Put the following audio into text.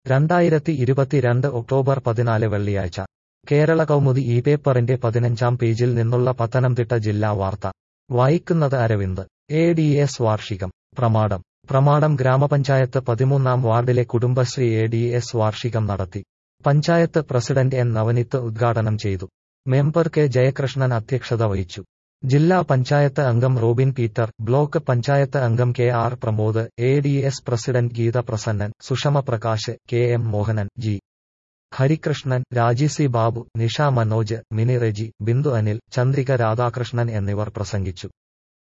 രണ്ടായിരത്തി ഇരുപത്തിരണ്ട് ഒക്ടോബർ പതിനാല് വെള്ളിയാഴ്ച കേരള കൗമുദി ഈ പേപ്പറിന്റെ പതിനഞ്ചാം പേജിൽ നിന്നുള്ള പത്തനംതിട്ട ജില്ലാ വാർത്ത വായിക്കുന്നത് അരവിന്ദ് എ ഡി എസ് വാർഷികം പ്രമാടം പ്രമാടം ഗ്രാമപഞ്ചായത്ത് പതിമൂന്നാം വാർഡിലെ കുടുംബശ്രീ എ ഡി എസ് വാർഷികം നടത്തി പഞ്ചായത്ത് പ്രസിഡന്റ് എൻ നവനിത്ത് ഉദ്ഘാടനം ചെയ്തു മെമ്പർ കെ ജയകൃഷ്ണൻ അധ്യക്ഷത വഹിച്ചു ജില്ലാ പഞ്ചായത്ത് അംഗം റോബിൻ പീറ്റർ ബ്ലോക്ക് പഞ്ചായത്ത് അംഗം K R Pramod A D S president Geetha Prasannan Sushama Prakash K M Mohanan G Harikrishnan Raji C Babu Nisha Manoj Mini Reji Bindu Anil Chandrika Radhakrishnan എന്നിവർ പ്രസംഗിച്ചു